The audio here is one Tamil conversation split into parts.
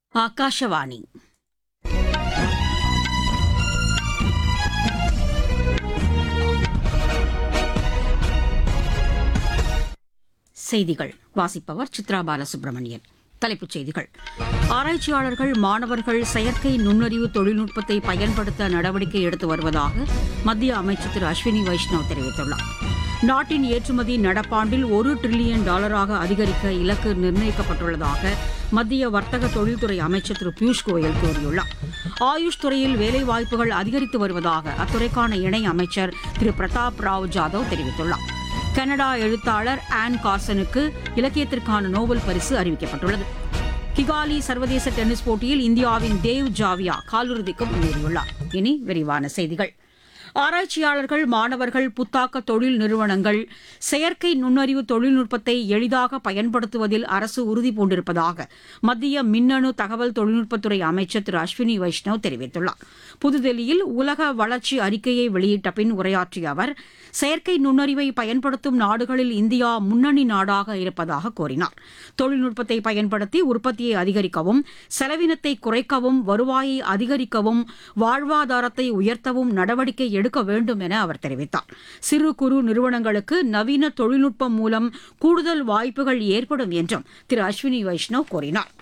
ಆಕಾಶವಾಣಿ செய்திகள் வாசிப்பவர் சித்ரா பாலசுப்ரமணியன் தலைப்புச் செய்திகள் ஆராய்ச்சியாளர்கள் மாணவர்கள் செயற்கை நுண்ணறிவு தொழில்நுட்பத்தை பயன்படுத்த நடவடிக்கை எடுத்து வருவதாக மத்திய அமைச்சர் திரு அஸ்வினி வைஷ்ணவ் தெரிவித்துள்ளார் நாட்டின் ஏற்றுமதி நடப்பாண்டில் ஒரு டிரில்லியன் டாலராக அதிகரிக்க இலக்கு நிர்ணயிக்கப்பட்டுள்ளதாக மத்திய வர்த்தக தொழில்துறை அமைச்சர் திரு பியூஷ் கோயல் கூறியுள்ளார் ஆயுஷ் துறையில் வேலைவாய்ப்புகள் அதிகரித்து வருவதாக அத்துறைக்கான இணை அமைச்சர் திரு பிரதாப் ராவ் ஜாதவ் தெரிவித்துள்ளார் கனடா எழுத்தாளர் ஆன் கார்சனுக்கு இலக்கியத்திற்கான நோபல் பரிசு அறிவிக்கப்பட்டுள்ளது கிகாலி சர்வதேச டென்னிஸ் போட்டியில் இந்தியாவின் தேவ் ஜாவியா காலிறுதிக்கு முன்னேறியுள்ளார் இனி விரிவான செய்திகள் ஆராய்ச்சியாளர்கள் மாணவர்கள் புத்தாக்க தொழில் நிறுவனங்கள் செயற்கை நுண்ணறிவு தொழில்நுட்பத்தை எளிதாக பயன்படுத்துவதில் அரசு உறுதி பூண்டிருப்பதாக மத்திய மின்னணு தகவல் தொழில்நுட்பத்துறை அமைச்சர் திரு அஸ்வினி வைஷ்ணவ் தெரிவித்துள்ளார் புதுதில்லியில் உலக வளர்ச்சி அறிக்கையை வெளியிட்ட பின் உரையாற்றிய அவர் செயற்கை நுண்ணறிவை பயன்படுத்தும் நாடுகளில் இந்தியா முன்னணி நாடாக இருப்பதாக கூறினார் தொழில்நுட்பத்தை பயன்படுத்தி உற்பத்தியை அதிகரிக்கவும் செலவினத்தை குறைக்கவும் வருவாயை அதிகரிக்கவும் வாழ்வாதாரத்தை உயர்த்தவும் நடவடிக்கை எடுக்க வேண்டும் என அவர் தெரிவித்தார் சிறு குறு நிறுவனங்களுக்கு நவீன தொழில்நுட்பம் மூலம் கூடுதல் வாய்ப்புகள் ஏற்படும் என்றும் திரு அஸ்வினி வைஷ்ணவ் கூறினார்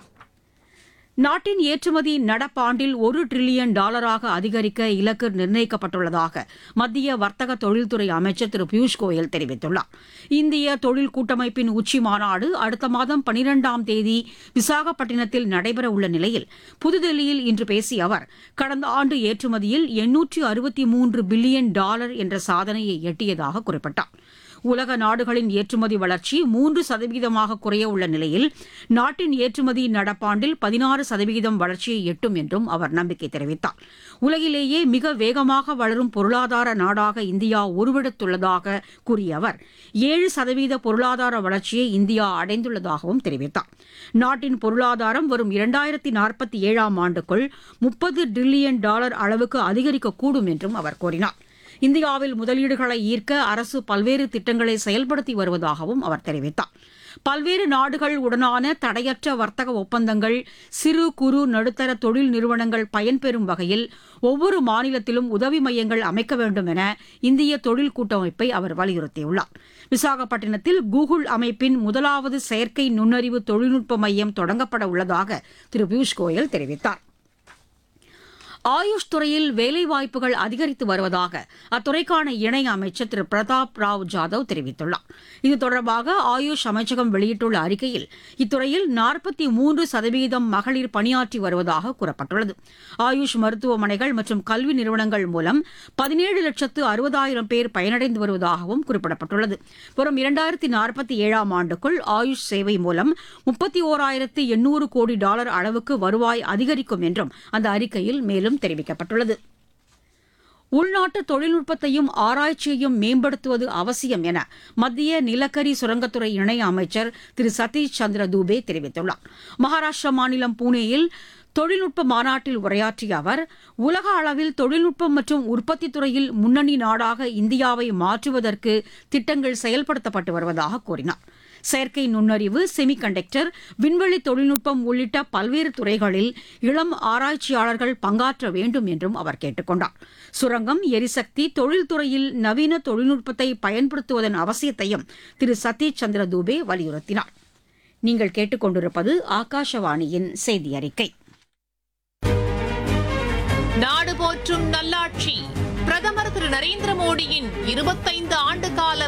நாட்டின் ஏற்றுமதி நடப்பாண்டில் ஒரு டிரில்லியன் டாலராக அதிகரிக்க இலக்கு நிர்ணயிக்கப்பட்டுள்ளதாக மத்திய வர்த்தக தொழில்துறை அமைச்சர் திரு பியூஷ் கோயல் தெரிவித்துள்ளார் இந்திய தொழில் கூட்டமைப்பின் உச்சி மாநாடு அடுத்த மாதம் பனிரெண்டாம் தேதி விசாகப்பட்டினத்தில் நடைபெறவுள்ள நிலையில் புதுதில்லியில் இன்று பேசிய அவர் கடந்த ஆண்டு ஏற்றுமதியில் எண்ணூற்று அறுபத்தி மூன்று பில்லியன் டாலர் என்ற சாதனையை எட்டியதாக குறிப்பிட்டார் உலக நாடுகளின் ஏற்றுமதி வளர்ச்சி மூன்று சதவீதமாக குறைய உள்ள நிலையில் நாட்டின் ஏற்றுமதி நடப்பாண்டில் பதினாறு சதவீதம் வளர்ச்சியை எட்டும் என்றும் அவர் நம்பிக்கை தெரிவித்தார் உலகிலேயே மிக வேகமாக வளரும் பொருளாதார நாடாக இந்தியா உருவெடுத்துள்ளதாக கூறிய அவர் ஏழு சதவீத பொருளாதார வளர்ச்சியை இந்தியா அடைந்துள்ளதாகவும் தெரிவித்தார் நாட்டின் பொருளாதாரம் வரும் இரண்டாயிரத்தி நாற்பத்தி ஏழாம் ஆண்டுக்குள் முப்பது டிரில்லியன் டாலர் அளவுக்கு அதிகரிக்கக்கூடும் என்றும் அவர் கூறினார் இந்தியாவில் முதலீடுகளை ஈர்க்க அரசு பல்வேறு திட்டங்களை செயல்படுத்தி வருவதாகவும் அவர் தெரிவித்தார் பல்வேறு நாடுகள் உடனான தடையற்ற வர்த்தக ஒப்பந்தங்கள் சிறு குறு நடுத்தர தொழில் நிறுவனங்கள் பயன்பெறும் வகையில் ஒவ்வொரு மாநிலத்திலும் உதவி மையங்கள் அமைக்க வேண்டும் என இந்திய தொழில் கூட்டமைப்பை அவர் வலியுறுத்தியுள்ளார் விசாகப்பட்டினத்தில் கூகுள் அமைப்பின் முதலாவது செயற்கை நுண்ணறிவு தொழில்நுட்ப மையம் தொடங்கப்பட உள்ளதாக திரு பியூஷ் கோயல் தெரிவித்தார் ஆயுஷ் துறையில் வேலைவாய்ப்புகள் அதிகரித்து வருவதாக அத்துறைக்கான இணை அமைச்சர் திரு பிரதாப் ராவ் ஜாதவ் தெரிவித்துள்ளார் இது தொடர்பாக ஆயுஷ் அமைச்சகம் வெளியிட்டுள்ள அறிக்கையில் இத்துறையில் நாற்பத்தி மூன்று சதவீதம் மகளிர் பணியாற்றி வருவதாக கூறப்பட்டுள்ளது ஆயுஷ் மருத்துவமனைகள் மற்றும் கல்வி நிறுவனங்கள் மூலம் பதினேழு லட்சத்து அறுபதாயிரம் பேர் பயனடைந்து வருவதாகவும் குறிப்பிடப்பட்டுள்ளது வரும் இரண்டாயிரத்தி நாற்பத்தி ஏழாம் ஆண்டுக்குள் ஆயுஷ் சேவை மூலம் முப்பத்தி ஓராயிரத்து எண்ணூறு கோடி டாலர் அளவுக்கு வருவாய் அதிகரிக்கும் என்றும் அந்த அறிக்கையில் மேலும் தெரிவிக்கப்பட்டுள்ளது உள்நாட்டு தொழில்நுட்பத்தையும் ஆராய்ச்சியையும் மேம்படுத்துவது அவசியம் என மத்திய நிலக்கரி சுரங்கத்துறை இணை அமைச்சர் திரு சதீஷ் சந்திர தூபே தெரிவித்துள்ளார் மகாராஷ்டிரா மாநிலம் புனேயில் தொழில்நுட்ப மாநாட்டில் உரையாற்றிய அவர் உலக அளவில் தொழில்நுட்பம் மற்றும் உற்பத்தி துறையில் முன்னணி நாடாக இந்தியாவை மாற்றுவதற்கு திட்டங்கள் செயல்படுத்தப்பட்டு வருவதாக கூறினார் செயற்கை நுண்ணறிவு செமிகண்டக்டர் விண்வெளி தொழில்நுட்பம் உள்ளிட்ட பல்வேறு துறைகளில் இளம் ஆராய்ச்சியாளர்கள் பங்காற்ற வேண்டும் என்றும் அவர் கேட்டுக் கொண்டார் சுரங்கம் எரிசக்தி தொழில்துறையில் நவீன தொழில்நுட்பத்தை பயன்படுத்துவதன் அவசியத்தையும் திரு சதீஷ் சந்திர தூபே வலியுறுத்தினார் நீங்கள் கேட்டுக்கொண்டிருப்பது ஆகாஷவாணியின் செய்தி அறிக்கை நாடு போற்றும் நல்லாட்சி பிரதமர் திரு நரேந்திர மோடியின் இருபத்தைந்து ஆண்டு கால